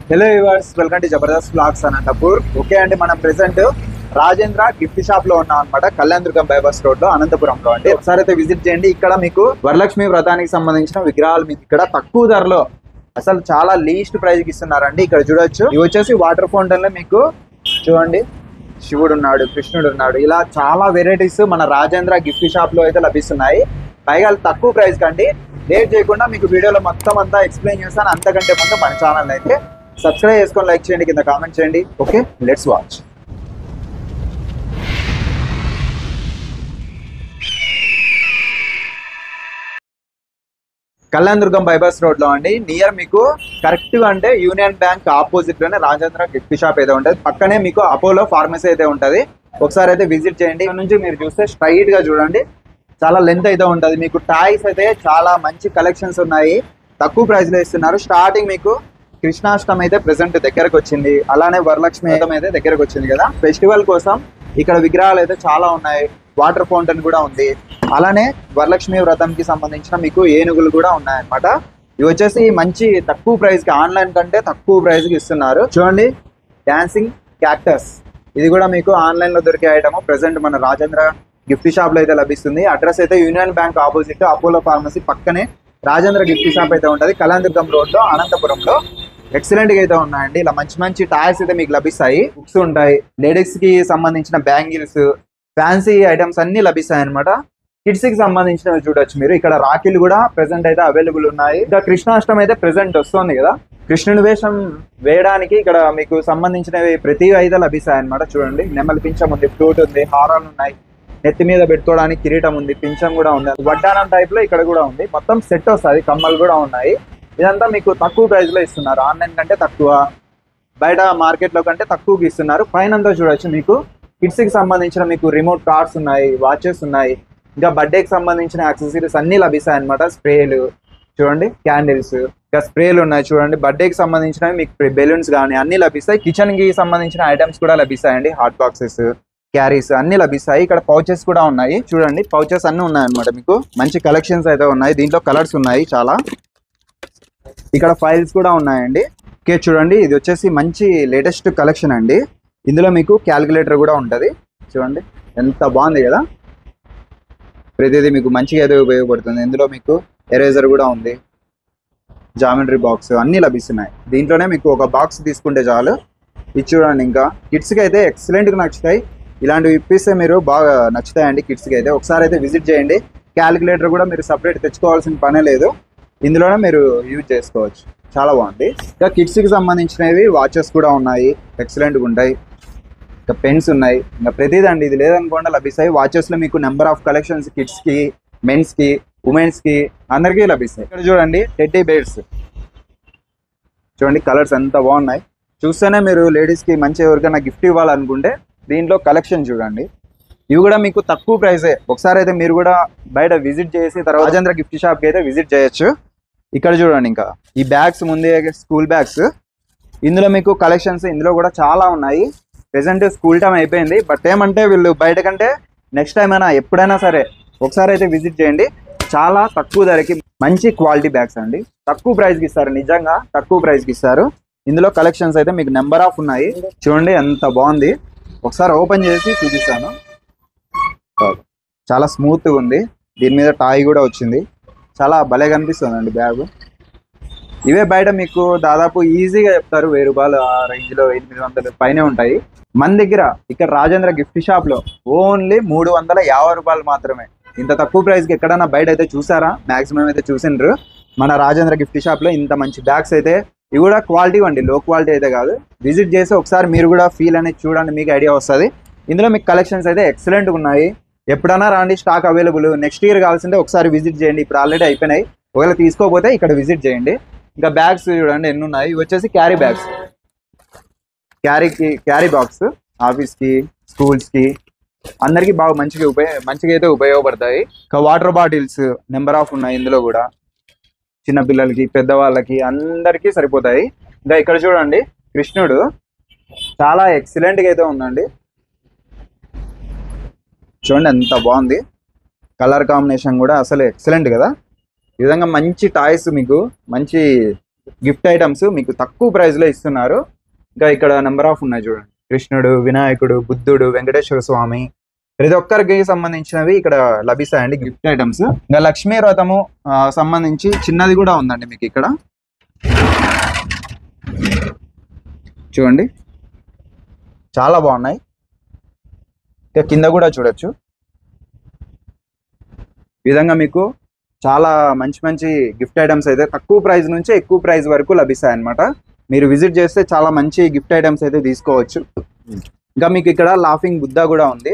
Hello viewers welcome to Jabardasth blogs Anantapur okay అండి మనం present Rajendra gift shop లో ఉన్నాం అనమాట కళ్యాణదుర్గం బైపాస్ రోడ్ లో అనంతపురంలో అండి ఒకసారి అయితే విజిట్ చేయండి ఇక్కడ మీకు వరలక్ష్మి వ్రతానికి సంబంధించిన విగ్రహాలు మీకు ఇక్కడ తక్కువ ధరలో అసలు చాలా లీస్ట్ ప్రైస్ కి ఇస్తున్నారండి ఇక్కడ చూడొచ్చు ఇవి వచ్చేసి వాటర్ ఫౌంటైన్ లో మీకు చూడండి శివుడు ఉన్నాడు కృష్ణుడు ఉన్నాడు ఇలా చాలా వెరైటీస్ మన రాజేంద్ర గిఫ్ట్ షాప్ లో అయితే లభిస్తున్నాయి పైగా తక్కువ ప్రైస్ కండి లేట్ చేయకుండా మీకు వీడియోలో మొత్తం అంతా ఎక్స్ప్లెయిన్ చేస్తాను అంతకంటే ముందు మన ఛానల్ అయితే సబ్స్క్రైబ్ చేసుకొని లైక్ చేయండి కింద కామెంట్ చేయండి okay let's watch Kalyandurgam bypass road లో అండి నియర్ మీకు కరెక్ట్ గా అంటే యూనియన్ బ్యాంక్ ఆపోజిట్ లోనే రాజేంద్ర గిఫ్ట్ షాప్ అయితే ఉంటుంది పక్కనే మీకు అపోలో ఫార్మసీ అయితే ఉంటది ఒకసారి అయితే విజిట్ చేయండి ఇక్కడ నుంచి మీరు చూస్తే స్ట్రైట్ గా చూడండి చాలా లెంత్ అయితే ఉంటది మీకు టాయ్స్ అయితే చాలా మంచి కలెక్షన్స్ ఉన్నాయి తక్కువ ప్రైస్ లో ఇస్తున్నారు స్టార్టింగ్ మీకు కృష్ణాష్టమి అయితే ప్రెసెంట్ దగ్గరకు వచ్చింది అలానే వరలక్ష్మి వ్రతం అయితే దగ్గరకు వచ్చింది కదా ఫెస్టివల్ కోసం ఇక్కడ విగ్రహాలు అయితే చాలా ఉన్నాయి వాటర్ ఫౌంటైన్ కూడా ఉంది అలానే వరలక్ష్మి వ్రతంకి సంబంధించిన మీకు ఏనుగులు కూడా ఉన్నాయన్నమాట ఇవి వచ్చేసి మంచి తక్కువ ప్రైస్ కి ఆన్లైన్ కంటే తక్కువ ప్రైస్ కి ఇస్తున్నారు చూడండి డాన్సింగ్ క్యాక్టస్ ఇది కూడా మీకు ఆన్లైన్ లో దొరికే ఐటమ్ ప్రెసెంట్ మన రాజేంద్ర గిఫ్ట్ షాప్ లో అయితే లభిస్తుంది అడ్రస్ అయితే Union Bank opposite Apollo pharmacy పక్కనే రాజేంద్ర గిఫ్ట్ షాప్ అయితే ఉంటుంది కళ్యాణదుర్గం రోడ్ లో అనంతపురంలో ఎక్సలెంట్ గా అయితే ఉన్నాయండి ఇలా మంచి మంచి టాయ్స్ అయితే మీకు లభిస్తాయి బుక్స్ ఉంటాయి లేడీస్ కి సంబంధించిన బ్యాంగిల్స్ ఫ్యాన్సీ ఐటమ్స్ అన్ని లభిస్తాయి అనమాట కిడ్స్ కి సంబంధించినవి చూడొచ్చు మీరు ఇక్కడ రాఖీలు కూడా ప్రెసెంట్ అయితే అవైలబుల్ ఉన్నాయి ఇంకా కృష్ణాష్టమి అయితే ప్రెసెంట్ వస్తుంది కదా కృష్ణుని వేషం వేయడానికి ఇక్కడ మీకు సంబంధించినవి ప్రతి అయితే లభిస్తాయి అనమాట చూడండి నెమలి పింఛం ఉంది ఫ్లూట్ ఉంది హారాలు ఉన్నాయి నెత్తి మీద పెట్టుకోవడానికి కిరీటం ఉంది పింఛం కూడా ఉంది వడ్డానం టైప్ లో ఇక్కడ కూడా ఉంది మొత్తం సెట్ వస్తుంది కమ్మలు కూడా ఉన్నాయి ఇదంతా మీకు తక్కువ ప్రైస్ లో ఇస్తున్నారు ఆన్లైన్ కంటే తక్కువ బయట మార్కెట్ లో కంటే తక్కువకి ఇస్తున్నారు పైన అంతా చూడొచ్చు మీకు కిడ్స్ కి సంబంధించిన మీకు రిమోట్ కార్స్ ఉన్నాయి వాచెస్ ఉన్నాయి ఇంకా బర్త్డేకి సంబంధించిన యాక్సెసరీస్ అన్ని లభిస్తాయి అనమాట స్ప్రేలు చూడండి క్యాండిల్స్ ఇంకా స్ప్రేలు ఉన్నాయి చూడండి బర్త్డేకి సంబంధించినవి మీకు బెలూన్స్ కానీ అన్ని లభిస్తాయి కిచెన్ కి సంబంధించిన ఐటమ్స్ కూడా లభిస్తాయండి హాట్ బాక్సెస్ క్యారీస్ అన్ని లభిస్తాయి ఇక్కడ పౌచెస్ కూడా ఉన్నాయి చూడండి పౌచెస్ అన్ని ఉన్నాయి అనమాట మీకు మంచి కలెక్షన్స్ అయితే ఉన్నాయి దీంట్లో కలర్స్ ఉన్నాయి చాలా ఇక్కడ ఫైల్స్ కూడా ఉన్నాయండి ఓకే చూడండి ఇది వచ్చేసి మంచి లేటెస్ట్ కలెక్షన్ అండి ఇందులో మీకు క్యాలిక్యులేటర్ కూడా ఉంటుంది చూడండి ఎంత బాగుంది కదా ప్రతిదీ మీకు మంచిగా అయితే ఉపయోగపడుతుంది ఇందులో మీకు ఎరేజర్ కూడా ఉంది జామెట్రీ బాక్స్ అన్నీ లభిస్తున్నాయి దీంట్లోనే మీకు ఒక బాక్స్ తీసుకుంటే చాలు ఇది చూడండి ఇంకా కిడ్స్కి అయితే ఎక్సలెంట్గా నచ్చుతాయి ఇలాంటివి ఇప్పిస్తే మీరు బాగా నచ్చుతాయండి కిడ్స్కి అయితే ఒకసారి అయితే విజిట్ చేయండి క్యాలిక్యులేటర్ కూడా మీరు సపరేట్ తెచ్చుకోవాల్సిన పనే లేదు ఇందులోనే మీరు యూజ్ చేసుకోవచ్చు చాలా బాగుంది ఇంకా కిడ్స్కి సంబంధించినవి వాచెస్ కూడా ఉన్నాయి ఎక్సలెంట్గా ఉంటాయి ఇంకా పెన్స్ ఉన్నాయి ఇంకా ప్రతిదండి ఇది లేదనుకోండి లభిస్తాయి వాచెస్ లో మీకు నెంబర్ ఆఫ్ కలెక్షన్స్ కిడ్స్ కి మెన్స్ కి ఉమెన్స్ కి అందరికీ లభిస్తాయి ఇక్కడ చూడండి టెడ్డీ బేర్స్ చూడండి కలర్స్ ఎంత బాగున్నాయి చూస్తేనే మీరు లేడీస్ కి మంచి ఎవరికైనా గిఫ్ట్ ఇవ్వాలనుకుంటే దీంట్లో కలెక్షన్ చూడండి ఇవి కూడా మీకు తక్కువ ప్రైసే ఒకసారి అయితే మీరు కూడా బయట విజిట్ చేసి తర్వాత రాజేంద్ర గిఫ్ట్ షాప్ కి అయితే విజిట్ చేయొచ్చు ఇక్కడ చూడండి ఇంకా ఈ బ్యాగ్స్ ముందే స్కూల్ బ్యాగ్స్ ఇందులో మీకు కలెక్షన్స్ ఇందులో కూడా చాలా ఉన్నాయి ప్రెసెంట్ స్కూల్ టైం అయిపోయింది బట్ ఏమంటే వీళ్ళు బయట కంటే నెక్స్ట్ టైం అయినా ఎప్పుడైనా సరే ఒకసారి అయితే విజిట్ చేయండి చాలా తక్కువ ధరకి మంచి క్వాలిటీ బ్యాగ్స్ అండి తక్కువ ప్రైస్కి ఇస్తారు నిజంగా తక్కువ ప్రైస్కి ఇస్తారు ఇందులో కలెక్షన్స్ అయితే మీకు నెంబర్ ఆఫ్ ఉన్నాయి చూడండి ఎంత బాగుంది ఒకసారి ఓపెన్ చేసి చూపిస్తాను చాలా స్మూత్గా ఉంది దీని మీద టాయ్ కూడా వచ్చింది చాలా భలే కనిపిస్తుంది అండి బ్యాగ్ ఇవే బయట మీకు దాదాపు ఈజీగా చెప్తారు వెయ్యి రూపాయలు ఆ రేంజ్ లో ఎనిమిది వందలు పైనే ఉంటాయి మన దగ్గర ఇక్కడ రాజేంద్ర గిఫ్ట్ షాప్ లో ఓన్లీ మూడు వందల యాభై రూపాయలు మాత్రమే ఇంత తక్కువ ప్రైస్ కి ఎక్కడైనా బయట అయితే చూసారా మాక్సిమం అయితే చూసిండ్రు మన రాజేంద్ర గిఫ్ట్ షాప్ లో ఇంత మంచి బ్యాగ్స్ అయితే ఇవి కూడా క్వాలిటీ అండి లో క్వాలిటీ అయితే కాదు విజిట్ చేసి ఒకసారి మీరు కూడా ఫీల్ అనేది చూడండి మీకు ఐడియా వస్తుంది ఇందులో మీకు కలెక్షన్స్ అయితే ఎక్సలెంట్ ఉన్నాయి ఎప్పుడైనా రాండి స్టాక్ అవైలబుల్ నెక్స్ట్ ఇయర్ కావాల్సిందే ఒకసారి విజిట్ చేయండి ఇప్పుడు ఆల్రెడీ అయిపోయినాయి ఒకవేళ తీసుకోకపోతే ఇక్కడ విజిట్ చేయండి ఇంకా బ్యాగ్స్ చూడండి ఎన్ని ఉన్నాయి ఇవి వచ్చేసి క్యారీ బ్యాగ్స్ క్యారీకి క్యారీ బాక్స్ ఆఫీస్కి స్కూల్స్కి అందరికీ బాగా మంచిగా ఉపయోగ మంచిగా అయితే ఉపయోగపడతాయి ఇంకా వాటర్ బాటిల్స్ నెంబర్ ఆఫ్ ఉన్నాయి ఇందులో కూడా చిన్న పిల్లలకి పెద్దవాళ్ళకి అందరికీ సరిపోతాయి ఇంకా ఇక్కడ చూడండి కృష్ణుడు చాలా ఎక్సలెంట్గా అయితే ఉందండి చూడండి ఎంత బాగుంది కలర్ కాంబినేషన్ కూడా అసలు ఎక్సలెంట్ కదా ఈ విధంగా మంచి టాయ్స్ మీకు మంచి గిఫ్ట్ ఐటమ్స్ మీకు తక్కువ ప్రైస్ లో ఇస్తున్నారు ఇంకా ఇక్కడ నెంబర్ ఆఫ్ ఉన్నాయి చూడండి కృష్ణుడు వినాయకుడు బుద్ధుడు వెంకటేశ్వర స్వామి ప్రతి ఒక్కరికి సంబంధించినవి ఇక్కడ లభిస్తాయండి గిఫ్ట్ ఐటమ్స్ ఇంకా లక్ష్మీ వ్రతము ఆ, సంబంధించి చిన్నది కూడా ఉందండి మీకు ఇక్కడ చూడండి చాలా బాగున్నాయి ఇక కింద కూడా చూడొచ్చు ఈ విధంగా మీకు చాలా మంచి మంచి గిఫ్ట్ ఐటమ్స్ అయితే తక్కువ ప్రైస్ నుంచి ఎక్కువ ప్రైస్ వరకు లభిస్తాయి అన్నమాట మీరు విజిట్ చేస్తే చాలా మంచి గిఫ్ట్ ఐటమ్స్ అయితే తీసుకోవచ్చు ఇంకా మీకు ఇక్కడ లాఫింగ్ బుద్ధ కూడా ఉంది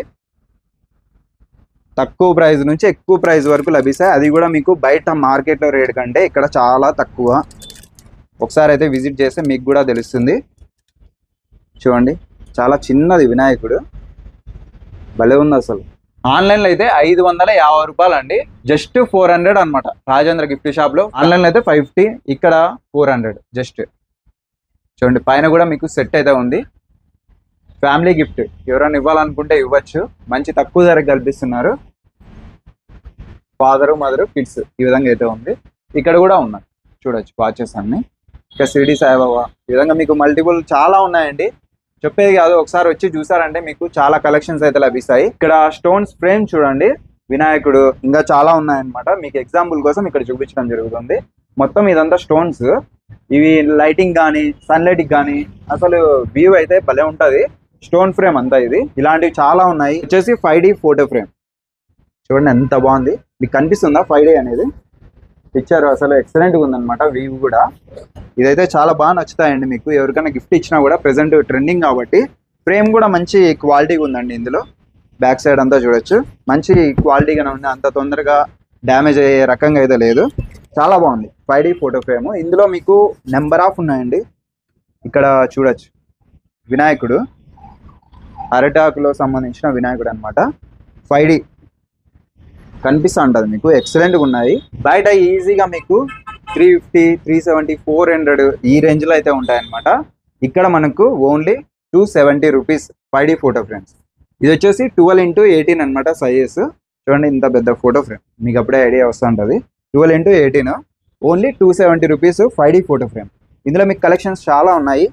తక్కువ ప్రైస్ నుంచి ఎక్కువ ప్రైస్ వరకు లభిస్తాయి అది కూడా మీకు బయట మార్కెట్లో రేట్ కంటే ఇక్కడ చాలా తక్కువ ఒకసారి అయితే విజిట్ చేస్తే మీకు కూడా తెలుస్తుంది చూడండి చాలా చిన్నది వినాయకుడు భలే ఉంది అసలు ఆన్లైన్ లో అయితే ఐదు వందల యాభై రూపాయలు అండి జస్ట్ ఫోర్ హండ్రెడ్ అనమాట రాజేంద్ర గిఫ్ట్ షాప్ లో ఆన్లైన్ లో అయితే ఫైవ్ ఫిఫ్టీ ఇక్కడ ఫోర్ హండ్రెడ్ జస్ట్ చూడండి పైన కూడా మీకు సెట్ అయితే ఉంది ఫ్యామిలీ గిఫ్ట్ ఎవరైనా ఇవ్వాలనుకుంటే ఇవ్వచ్చు మంచి తక్కువ ధరకు కల్పిస్తున్నారు ఫాదరు మదరు కిడ్స్ ఈ విధంగా అయితే ఉంది ఇక్కడ కూడా ఉన్నాయి చూడొచ్చు వాచెస్ అన్ని ఇంకా సిడి సాయిబాబా ఈ విధంగా మీకు మల్టిపుల్ చాలా ఉన్నాయండి చెప్పేది కాదు ఒకసారి వచ్చి చూసారంటే మీకు చాలా కలెక్షన్స్ అయితే లభిస్తాయి ఇక్కడ స్టోన్స్ ఫ్రేమ్ చూడండి వినాయకుడు ఇంకా చాలా ఉన్నాయన్నమాట మీకు ఎగ్జాంపుల్ కోసం ఇక్కడ చూపించడం జరుగుతుంది మొత్తం ఇదంతా స్టోన్స్ ఇవి లైటింగ్ కానీ సన్లైట్ కానీ అసలు వ్యూ అయితే భలే ఉంటది స్టోన్ ఫ్రేమ్ అంతా ఇది ఇలాంటివి చాలా ఉన్నాయి వచ్చేసి ఫైవ్ డి ఫోటో ఫ్రేమ్ చూడండి ఎంత బాగుంది మీకు కనిపిస్తుందా ఫైవ్ డి అనేది పిక్చర్ అసలు ఎక్సలెంట్ గా ఉందన్నమాట వ్యూ కూడా ఇదైతే చాలా బాగా నచ్చుతాయండి మీకు ఎవరికైనా గిఫ్ట్ ఇచ్చినా కూడా ప్రెసెంట్ ట్రెండింగ్ కాబట్టి ఫ్రేమ్ కూడా మంచి క్వాలిటీగా ఉందండి ఇందులో బ్యాక్ సైడ్ అంతా చూడొచ్చు మంచి క్వాలిటీగానే ఉంది అంత తొందరగా డ్యామేజ్ అయ్యే రకంగా అయితే లేదు చాలా బాగుంది ఫైవ్ డి ఫోటో ఫ్రేమ్ ఇందులో మీకు నెంబర్ ఆఫ్ ఉన్నాయండి ఇక్కడ చూడొచ్చు వినాయకుడు అరటాకులో సంబంధించిన వినాయకుడు అనమాట ఫైవ్ డి కనిపిస్తూ ఉంటుంది మీకు ఎక్సలెంట్గా ఉన్నాయి బయట ఈజీగా మీకు three fifty three seventy four hundred ఈ రేంజ్లో అయితే ఉంటాయన్నమాట ఇక్కడ మనకు only two seventy rupees five D photo frames ఇది వచ్చేసి ట్వెల్వ్ ఇంటూ ఎయిటీన్ అనమాట సైజెస్ చూడండి ఇంత పెద్ద ఫోటో ఫ్రేమ్ మీకు అప్పుడే ఐడియా వస్తుంటుంది twelve into eighteen only two seventy rupees five D photo frame ఇందులో మీకు కలెక్షన్స్ చాలా ఉన్నాయి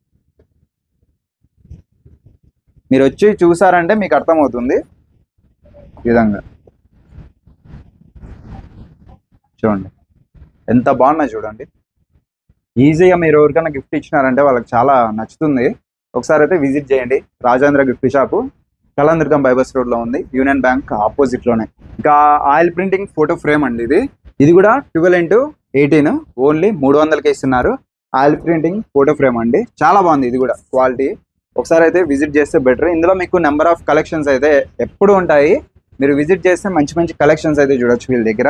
మీరు వచ్చి చూసారంటే మీకు అర్థమవుతుంది ఈ విధంగా చూడండి ఎంత బాగున్నాయి చూడండి ఈజీగా మీరు ఎవరికైనా గిఫ్ట్ ఇచ్చినారంటే వాళ్ళకి చాలా నచ్చుతుంది ఒకసారి అయితే విజిట్ చేయండి రాజేంద్ర గిఫ్ట్ షాపు కళాంద్రికం బైబస్ రోడ్ లో ఉంది యూనియన్ బ్యాంక్ ఆపోజిట్ లోనే ఇంకా ఆయిల్ ప్రింటింగ్ ఫోటో ఫ్రేమ్ అండి ఇది ఇది కూడా ట్వెల్వ్ ఇంటూ ఎయిటీన్ ఓన్లీ మూడు వందలకి ఇస్తున్నారు ఆయిల్ ప్రింటింగ్ ఫోటో ఫ్రేమ్ అండి చాలా బాగుంది ఇది కూడా క్వాలిటీ ఒకసారి అయితే విజిట్ చేస్తే బెటర్ ఇందులో మీకు నెంబర్ ఆఫ్ కలెక్షన్స్ అయితే ఎప్పుడు ఉంటాయి మీరు విజిట్ చేస్తే మంచి మంచి కలెక్షన్స్ అయితే చూడొచ్చు వీళ్ళ దగ్గర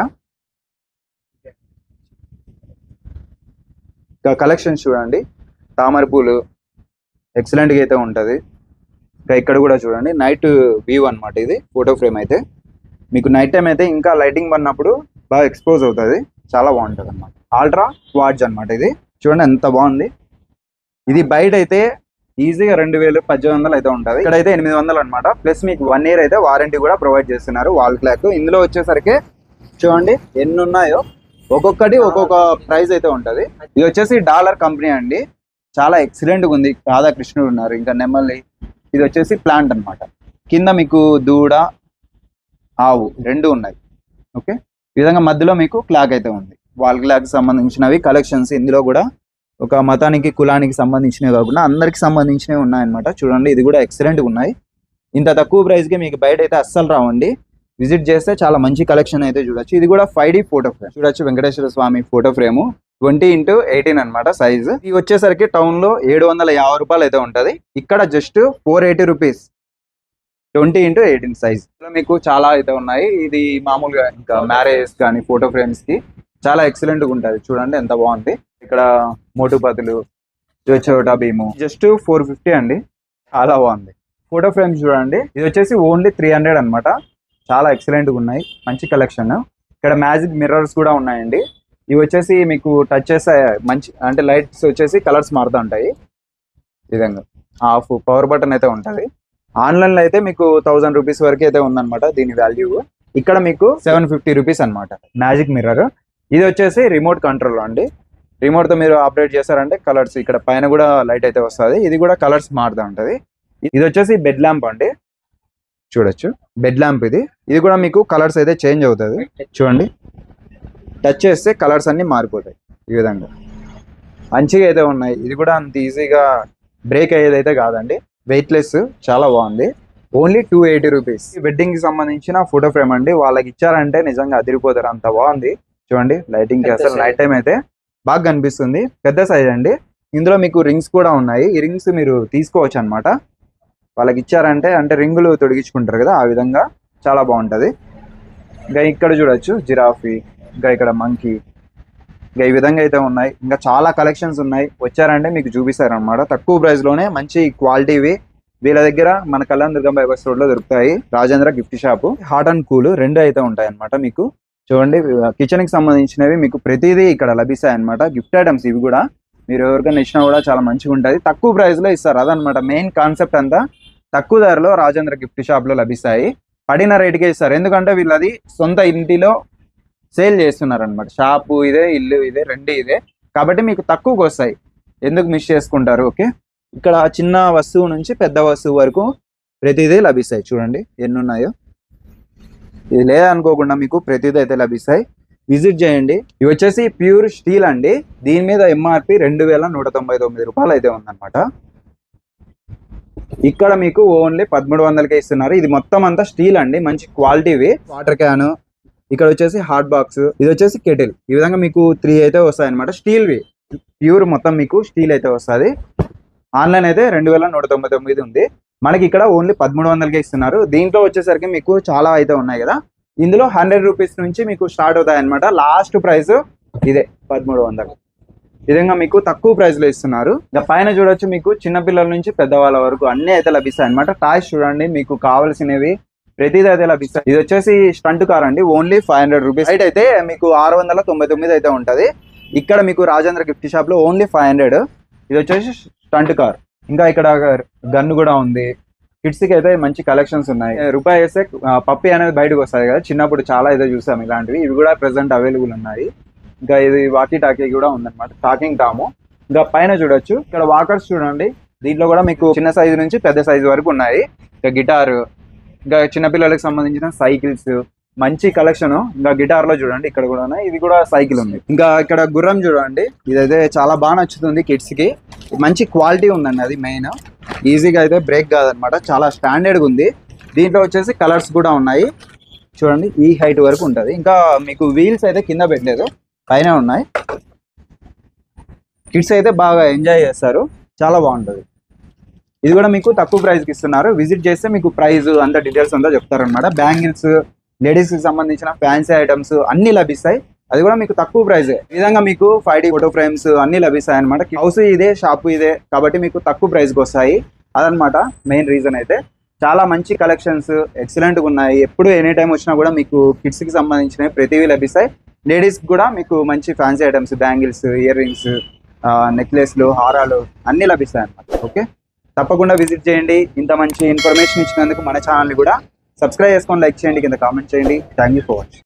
ఇంకా కలెక్షన్స్ చూడండి తామర పూలు ఎక్సలెంట్గా అయితే ఉంటుంది ఇంకా ఇక్కడ కూడా చూడండి నైట్ వ్యూ అన్నమాట ఇది ఫోటో ఫ్రేమ్ అయితే మీకు నైట్ టైం అయితే ఇంకా లైటింగ్ పడినప్పుడు బాగా ఎక్స్పోజ్ అవుతుంది చాలా బాగుంటుంది అనమాట ఆల్ట్రా వాడ్జ్ అన్నమాట ఇది చూడండి ఎంత బాగుంది ఇది బయట అయితే ఈజీగా రెండు వేలు పద్దెనిమిది వందలు అయితే ఉంటుంది ఇక్కడైతే ఎనిమిది వందలు అనమాట ప్లస్ మీకు వన్ ఇయర్ అయితే వారంటీ కూడా ప్రొవైడ్ చేస్తున్నారు వాల్ క్లాక్ ఇందులో వచ్చేసరికి చూడండి ఎన్ని ఉన్నాయో ఒక్కొక్కటి ఒక్కొక్క ప్రైస్ అయితే ఉంటది ఇది వచ్చేసి డాలర్ కంపెనీ అండి చాలా ఎక్సలెంట్ గా ఉంది రాధాకృష్ణుడు ఉన్నారు ఇంకా నెమలి ఇది వచ్చేసి ప్లాంట్ అన్నమాట కింద మీకు దూడ ఆవు రెండు ఉన్నాయి ఓకే ఈ విధంగా మధ్యలో మీకు క్లాక్ అయితే ఉంది వాల్ క్లాక్ సంబంధించినవి కలెక్షన్స్ ఇందులో కూడా ఒక మతానికి కులానికి సంబంధించినవి కాకుండా అందరికి సంబంధించినవి ఉన్నాయన్నమాట చూడండి ఇది కూడా ఎక్సలెంట్ ఉన్నాయి ఇంత తక్కువ ప్రైస్ కి మీకు బయట అయితే అస్సలు రావండి విజిట్ చేస్తే చాలా మంచి కలెక్షన్ అయితే చూడొచ్చు ఇది కూడా ఫైవ్ డి ఫోటో ఫ్రేమ్ చూడొచ్చు Venkateswara Swamy photo frame twenty into eighteen అనమాట సైజ్ ఇది వచ్చేసరికి టౌన్ లో ఏడు వందల యాభై రూపాయలు అయితే ఉంటది ఇక్కడ just four eighty rupees twenty into eighteen size మీకు చాలా అయితే ఉన్నాయి ఇది మామూలుగా ఇంకా మ్యారేజ్ కానీ ఫోటో ఫ్రేమ్స్ కి చాలా ఎక్సలెంట్ గా ఉంటది చూడండి ఎంత బాగుంది ఇక్కడ మోటుపతులు చోటా భీము జస్ట్ ఫోర్ ఫిఫ్టీ అండి చాలా బాగుంది ఫోటో ఫ్రేమ్స్ చూడండి ఇది వచ్చేసి ఓన్లీ త్రీ హండ్రెడ్ అనమాట చాలా ఎక్సలెంట్ గా ఉన్నాయి మంచి కలెక్షన్ ఇక్కడ మ్యాజిక్ మిర్రర్స్ కూడా ఉన్నాయండి ఇవి వచ్చేసి మీకు టచ్ చేస్తే మంచి అంటే లైట్స్ వచ్చేసి కలర్స్ మారుతూ ఉంటాయి ఈ విధంగా ఆఫ్ పవర్ బటన్ అయితే ఉంటుంది ఆన్లైన్లో అయితే మీకు థౌజండ్ రూపీస్ వరకు అయితే ఉందన్నమాట దీని వాల్యూ ఇక్కడ మీకు సెవెన్ ఫిఫ్టీ రూపీస్ అనమాట మ్యాజిక్ మిర్రర్ ఇది వచ్చేసి రిమోట్ కంట్రోల్ అండి రిమోట్ తో మీరు ఆపరేట్ చేస్తారంటే కలర్స్ ఇక్కడ పైన కూడా లైట్ అయితే వస్తుంది ఇది కూడా కలర్స్ మారుతూ ఉంటది ఇది వచ్చేసి బెడ్ ల్యాంప్ అండి చూడొచ్చు బెడ్ ల్యాంప్ ఇది ఇది కూడా మీకు కలర్స్ అయితే చేంజ్ అవుతుంది చూడండి టచ్ చేస్తే కలర్స్ అన్ని మారిపోతాయి ఈ విధంగా మంచిగా అయితే ఉన్నాయి ఇది కూడా అంత ఈజీగా బ్రేక్ అయ్యేది అయితే కాదండి వెయిట్లెస్ చాలా బాగుంది only two eighty rupees wedding కి సంబంధించిన ఫోటో ఫ్రేమ్ అండి వాళ్ళకి ఇచ్చారంటే నిజంగా అదిరిపోతారు అంత బాగుంది చూడండి లైటింగ్ కి పెద్ద అసలు size. నైట్ టైం అయితే బాగా కనిపిస్తుంది పెద్ద సైజ్ అండి ఇందులో మీకు రింగ్స్ కూడా ఉన్నాయి ఈ రింగ్స్ మీరు తీసుకోవచ్చు అన్నమాట వాళ్ళకి ఇచ్చారంటే అంటే రింగులు తొడిగించుకుంటారు కదా ఆ విధంగా చాలా బాగుంటది ఇంకా ఇక్కడ చూడొచ్చు జిరాఫీ ఇంకా ఇక్కడ మంకీ ఇంకా ఈ విధంగా అయితే ఉన్నాయి ఇంకా చాలా కలెక్షన్స్ ఉన్నాయి వచ్చారంటే మీకు చూపిస్తారు అనమాట తక్కువ ప్రైస్ లోనే మంచి క్వాలిటీవి వీళ్ళ దగ్గర మన కళ్యాణ్ దుర్గం బైబస్ రోడ్ లో దొరుకుతాయి Rajendra gift shop hot and cool రెండు అయితే ఉంటాయి అనమాట మీకు చూడండి కిచెన్ కి సంబంధించినవి మీకు ప్రతిదీ ఇక్కడ లభిస్తాయి అనమాట గిఫ్ట్ ఐటమ్స్ ఇవి కూడా మీరు ఎవరికైనా ఇచ్చినా కూడా చాలా మంచిగా ఉంటుంది తక్కువ ప్రైస్ లో ఇస్తారు అదనమాట మెయిన్ కాన్సెప్ట్ అంతా తక్కువ ధరలో రాజేంద్ర గిఫ్ట్ షాప్ లో లభిస్తాయి పడిన రేటుకే ఇస్తారు ఎందుకంటే వీళ్ళది సొంత ఇంటిలో సేల్ చేస్తున్నారు అనమాట షాపు ఇదే ఇల్లు ఇదే రెండు ఇదే కాబట్టి మీకు తక్కువకి వస్తాయి ఎందుకు మిస్ చేసుకుంటారు ఓకే ఇక్కడ చిన్న వస్తువు నుంచి పెద్ద వస్తువు వరకు ప్రతిదీ లభిస్తాయి చూడండి ఎన్ని ఉన్నాయో ఇది లేదనుకోకుండా మీకు ప్రతిదీ అయితే లభిస్తాయి విజిట్ చేయండి ఇవి వచ్చేసి ప్యూర్ స్టీల్ అండి దీని మీద ఎంఆర్పి రెండు వేల నూట తొంభై తొమ్మిది రూపాయలు అయితే ఉందన్నమాట ఇక్కడ మీకు ఓన్లీ పదమూడు వందలకే ఇస్తున్నారు ఇది మొత్తం అంతా స్టీల్ అండి మంచి క్వాలిటీవి వాటర్ క్యాన్ ఇక్కడ వచ్చేసి హాట్ బాక్స్ ఇది వచ్చేసి కెటిల్ ఈ విధంగా మీకు త్రీ అయితే వస్తాయి అనమాట స్టీల్వి ప్యూర్ మొత్తం మీకు స్టీల్ అయితే వస్తుంది ఆన్లైన్ అయితే రెండు వేల నూట తొంభై తొమ్మిది ఉంది మనకి ఇక్కడ ఓన్లీ పదమూడు వందలకే ఇస్తున్నారు దీంట్లో వచ్చేసరికి మీకు చాలా అయితే ఉన్నాయి కదా ఇందులో హండ్రెడ్ రూపీస్ నుంచి మీకు స్టార్ట్ అవుతాయి అనమాట లాస్ట్ ప్రైస్ ఇదే పదమూడు వందలు ఈ విధంగా మీకు తక్కువ ప్రైస్ లో ఇస్తున్నారు ఇక పైన చూడొచ్చు మీకు చిన్న పిల్లల నుంచి పెద్దవాళ్ళ వరకు అన్ని అయితే లభిస్తాయి అనమాట టాయ్స్ చూడండి మీకు కావాల్సినవి ప్రతిదీ అయితే లభిస్తాయి ఇది వచ్చేసి స్టంట్ కార్ అండి only five hundred rupees right అయితే మీకు ఆరు వందల తొంభై తొమ్మిది అయితే ఉంటది ఇక్కడ మీకు రాజేంద్ర గిఫ్ట్ షాప్ లో ఓన్లీ ఫైవ్ హండ్రెడ్ ఇది వచ్చేసి స్టంట్ కార్ ఇంకా ఇక్కడ గన్ను కూడా ఉంది కిడ్స్ కి అయితే మంచి కలెక్షన్స్ ఉన్నాయి రూపాయి వేస్తే ఆ, పప్పి అనేది బయటకు వస్తాయి కదా చిన్నప్పుడు చాలా అయితే చూసాం ఇలాంటివి ఇవి కూడా ప్రెసెంట్ అవైలబుల్ ఉన్నాయి ఇంకా ఇది వాకీ టాకీ కూడా ఉందన్నమాట టాకింగ్ టాము ఇంకా పైన చూడొచ్చు ఇక్కడ వాకర్స్ చూడండి దీంట్లో కూడా మీకు చిన్న సైజు నుంచి పెద్ద సైజు వరకు ఉన్నాయి ఇంకా గిటార్ ఇంకా చిన్నపిల్లలకు సంబంధించిన సైకిల్స్ మంచి కలెక్షన్ ఇంకా గిటార్ లో చూడండి ఇక్కడ కూడా ఉన్నాయి ఇది కూడా సైకిల్ ఉంది ఇంకా ఇక్కడ గుర్రం చూడండి ఇదైతే చాలా బాగా నచ్చుతుంది కిడ్స్ కి మంచి క్వాలిటీ ఉందండి అది మెయిన్ ఈజీగా అయితే బ్రేక్ కాదనమాట చాలా స్టాండర్డ్ ఉంది దీంట్లో వచ్చేసి కలర్స్ కూడా ఉన్నాయి చూడండి ఈ హైట్ వరకు ఉంటుంది ఇంకా మీకు వీల్స్ అయితే కింద పెట్టలేదు పైన ఉన్నాయి కిడ్స్ అయితే బాగా ఎంజాయ్ చేస్తారు చాలా బాగుంటుంది ఇది కూడా మీకు తక్కువ ప్రైస్కి ఇస్తున్నారు విజిట్ చేస్తే మీకు ప్రైస్ అంత డీటెయిల్స్ అంతా చెప్తారనమాట బ్యాంగిల్స్ లేడీస్ కి సంబంధించిన ఫ్యాన్సీ ఐటమ్స్ అన్ని లభిస్తాయి అది కూడా మీకు తక్కువ ప్రైస్ ఈ విధంగా మీకు ఫైవ్ డి ఫోటో ఫ్రేమ్స్ అన్ని లభిస్తాయి అనమాట హౌస్ ఇదే షాప్ ఇదే కాబట్టి మీకు తక్కువ ప్రైస్ కి వస్తాయి అదనమాట మెయిన్ రీజన్ అయితే చాలా మంచి కలెక్షన్స్ ఎక్సలెంట్ గా ఉన్నాయి ఎప్పుడు ఎనీ టైం వచ్చినా కూడా మీకు కిడ్స్ కి సంబంధించినవి ప్రతివి లభిస్తాయి లేడీస్ కూడా మీకు మంచి fancy items bangles ear rings నెక్లెస్లు హారాలు అన్ని లభిస్తాయి అనమాట ఓకే తప్పకుండా విజిట్ చేయండి ఇంత మంచి ఇన్ఫర్మేషన్ ఇచ్చినందుకు మన ఛానల్ని కూడా సబ్స్క్రైబ్ చేసుకొని లైక్ చేయండి కింద కామెంట్ చేయండి థ్యాంక్ యూ ఫర్ వాచింగ్